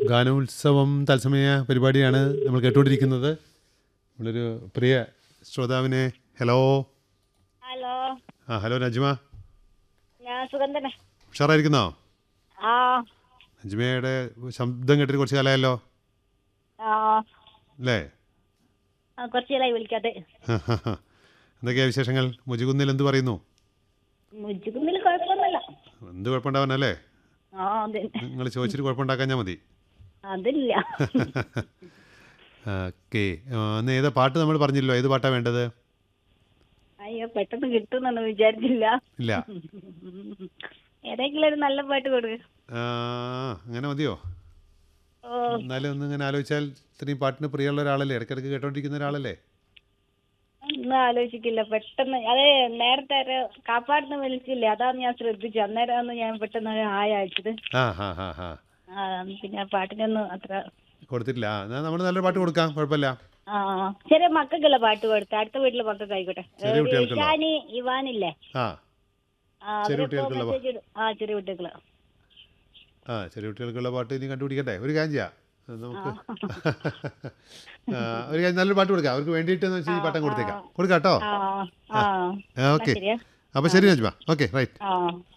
ഗാനോത്സവം തത്സമയ പരിപാടിയാണ് നമ്മൾ കേട്ടുകൊണ്ടിരിക്കുന്നത് നമ്മളൊരു പ്രിയ ശ്രോതാവിനെ ഹലോ ഹലോ ആ ഹലോ നജ്മ ഞാൻ സുഖം തന്നെ ഉഷാറായിരിക്കുന്നോ ആ നജ്മയുടെ ശബ്ദം കേട്ടിട്ട് കുറച്ച് കാലമായല്ലോ ആ അല്ലേ ആ, കുറച്ച് നാളായി വിളിക്കാതെ എന്തൊക്കെയാ വിശേഷങ്ങൾ മുജികുന്നിൽ എന്ത് പറയുന്നു മുജുക്കുന്നിൽ കുഴപ്പമൊന്നുമില്ല എന്ത് കുഴപ്പമുണ്ടാവാനല്ലേ ആ അതെ നിങ്ങൾ ചോദിച്ചിട്ട് കുഴപ്പമുണ്ടാക്കാൻ മതി അതില്ല ഓക്കെ അന്ന് ഏതാ പാട്ട് നമ്മൾ പറഞ്ഞില്ലോ ഏത് പാട്ടാണ് വേണ്ടത് അയ്യോ പെട്ടെന്ന് കിട്ടുമെന്നൊന്നും വിചാരിച്ചില്ല ഇല്ല ഏതെങ്കിലും ഒരു നല്ല പാട്ട് കൊടുക്ക് ആ, അങ്ങനെ മതിയോ ഓ എന്നാലും ഒന്ന് ഇങ്ങനെ ആലോചിച്ചാൽ ഇത്രയും പാട്ടിന് പ്രിയമുള്ള ഒരാളല്ലേ ഇടയ്ക്കിടയ്ക്ക് കേട്ടോണ്ടിരിക്കുന്ന ഒരാളല്ലേ ഒന്നും ആലോചിക്കില്ല പെട്ടെന്ന് അതെ നേരത്തെ ഒരു കാപ്പാടുന്ന് വിളിച്ചില്ലേ അതാണ് ഞാൻ ശ്രദ്ധിച്ചു അന്നേരമാണ് ഞാൻ പെട്ടെന്ന് ഒരു ഹായ് അയച്ചത് ആ ഹാ ഹാ ഹാ ആ പിന്നെ ആ പാട്ടിനൊന്നും അത്ര കൊടുത്തിട്ടില്ല ആ, എന്നാൽ നമ്മൾ നല്ലൊരു പാട്ട് കൊടുക്കാം കുഴപ്പമില്ല ആ ചെറിയ മക്കൾക്കുള്ള പാട്ട് കൊടുത്ത അടുത്ത വീട്ടിലെ മക്കൾക്ക് ആയിക്കോട്ടെ ചെറിയ കുട്ടികൾക്കുള്ള? ഇഷാനി ഇവാനില്ലേ ആ ആ, ചെറിയ അവരിപ്പോ കുട്ടികൾക്കുള്ള message ഇടും. ആ ചെറിയ കുട്ടികള് ആ ചെറിയ കുട്ടികൾക്കുള്ള പാട്ട് ഇനി കണ്ടുപിടിക്കട്ടെ ഒരു കാര്യം ചെയ്യാം അത് നമുക്ക് ആ, ഒരു കാര്യം നല്ലൊരു പാട്ട് കൊടുക്കാം അവർക്ക് വേണ്ടിയിട്ട് വെച്ചാൽ ഈ പാട്ടം കൊടുത്തേക്കാം കൊടുക്കാം കേട്ടോ ആ ആ ഓക്കെ ശരിയാ അപ്പോൾ ശരി നജ്മ ഓക്കെ റൈറ്റ് ആ